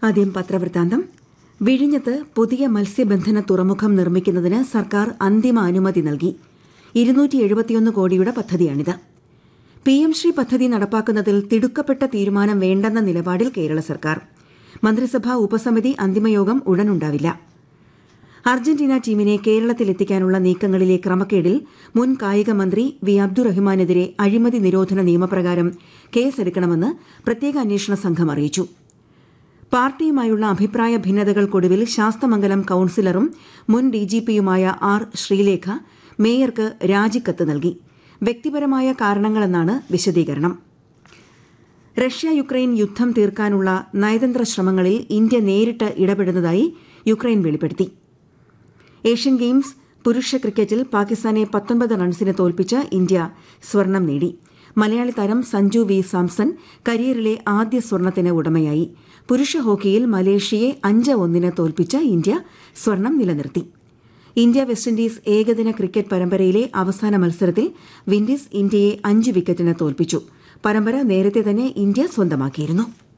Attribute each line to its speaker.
Speaker 1: ആദ്യം പത്രവൃത്താന്തം വിഴിഞ്ഞത്ത് പുതിയ മത്സ്യബന്ധന തുറമുഖം നിർമ്മിക്കുന്നതിന് സർക്കാർ അന്തിമ അനുമതി നൽകി ഇരുന്നൂറ്റി എഴുപത്തിയൊന്ന് കോടിയുടെ പദ്ധതിയാണിത് പി എം ശ്രീ പദ്ധതി നടപ്പാക്കുന്നതിൽ തിടുക്കപ്പെട്ട തീരുമാനം വേണ്ടെന്ന നിലപാടിൽ കേരള സർക്കാർ മന്ത്രിസഭാ ഉപസമിതി അന്തിമയോഗം ഉടനുണ്ടാവില്ല അർജന്റീന ടീമിനെ കേരളത്തിലെത്തിക്കാനുള്ള നീക്കങ്ങളിലെ ക്രമക്കേടിൽ മുൻ കായിക മന്ത്രി വി അബ്ദുറഹിമാനെതിരെ അഴിമതി നിരോധന നിയമപ്രകാരം കേസെടുക്കണമെന്ന് പ്രത്യേക അന്വേഷണ സംഘം അറിയിച്ചു പാർട്ടിയുമായുള്ള അഭിപ്രായ ഭിന്നതകൾക്കൊടുവിൽ ശാസ്തമംഗലം കൌൺസിലറും മുൻ ഡിജിപിയുമായ ആർ ശ്രീലേഖ മേയർക്ക് രാജിക്കത്ത് നൽകി വ്യക്തിപരമായ കാരണങ്ങളെന്നാണ് വിശദീകരണം റഷ്യ യുക്രൈൻ യുദ്ധം തീർക്കാനുള്ള നയതന്ത്ര ശ്രമങ്ങളിൽ ഇന്ത്യ നേരിട്ട് ഇടപെടുന്നതായി യുക്രൈൻ വെളിപ്പെടുത്തി ഏഷ്യൻ ഗെയിംസ് പുരുഷ ക്രിക്കറ്റിൽ പാകിസ്ഥാനെ പത്തൊൻപത് റൺസിന് തോൽപ്പിച്ച് ഇന്ത്യ സ്വർണം നേടി മലയാളി താരം സഞ്ജു വി സാംസൺ കരിയറിലെ ആദ്യ സ്വർണത്തിന് ഉടമയായി പുരുഷ ഹോക്കിയിൽ മലേഷ്യയെ അഞ്ച് ഒന്നിന് തോൽപ്പിച്ച് ഇന്ത്യ സ്വർണം നിലനിർത്തി ഇന്ത്യ വെസ്റ്റ് ഇൻഡീസ് ഏകദിന ക്രിക്കറ്റ് പരമ്പരയിലെ അവസാന മത്സരത്തിൽ വിൻഡീസ് ഇന്ത്യയെ അഞ്ച് വിക്കറ്റിന് തോൽപ്പിച്ചു പരമ്പര നേരത്തെ തന്നെ ഇന്ത്യ സ്വന്തമാക്കിയിരുന്നു